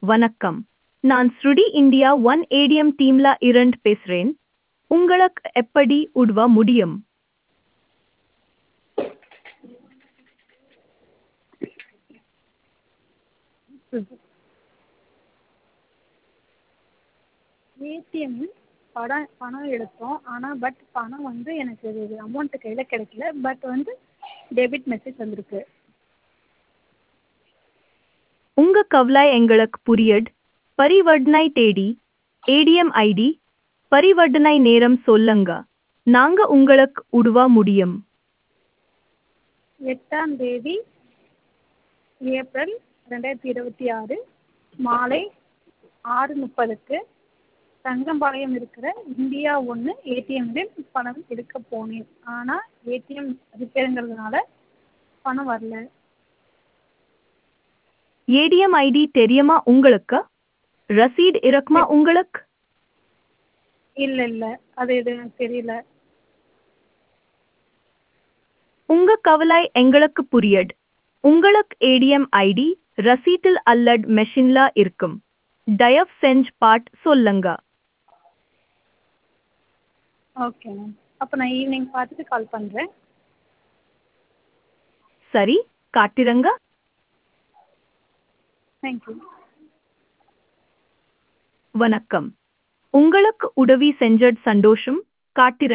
வணக்கம் நான் ஸ்ருடி இந்தியா ஒன் ஏடிஎம் டீம்ல இரண்டு பேசுறேன் உங்களுக்கு எப்படி உதவ முடியும் ஏடிஎம் படம் பணம் எடுத்தோம் ஆனால் பட் பணம் வந்து எனக்கு அமௌண்ட்டு கையில் கிடைக்கல பட் வந்து டெபிட் மெசேஜ் வந்திருக்கு உங்க கவலை எங்களுக்கு புரியுது பரிவர்த்தனை தேடி ஏடிஎம் ஐடி பரிவர்த்தனை நேரம் சொல்லுங்க நாங்க உங்களுக்கு உதவ முடியும் எட்டாம் தேதி ஏப்ரல் ரெண்டாயிரத்தி இருபத்தி ஆறு மாலை ஆறு முப்பதுக்கு தங்கம்பாளையம் இருக்கிற இந்தியா ஒன்று ஏடிஎம்மில் பணம் எடுக்க போனேன் ஆனால் ஏடிஎம் ரிப்பேருங்கிறதுனால பணம் வரல ஏடிஎம் ஐடி தெரியுமா உங்களுக்கு ரசீட் இருக்குமா உங்களுக்கு இல்லை இல்லை அது எது எனக்கு தெரியல உங்க கவலை எங்களுக்கு புரியுது உங்களுக்கு ஏடிஎம் ஐடி ரசீட்டில் அல்லது மெஷின்ல இருக்கும் தயவு செஞ்சு பாட் சொல்லுங்க ஓகே மேம் அப்போ நான் ஈவினிங் பார்த்துட்டு கால் பண்ணுறேன் சரி காட்டிருங்க தேங்க்யூ வணக்கம் உங்களுக்கு உதவி செஞ்சது சந்தோஷம் காட்டிர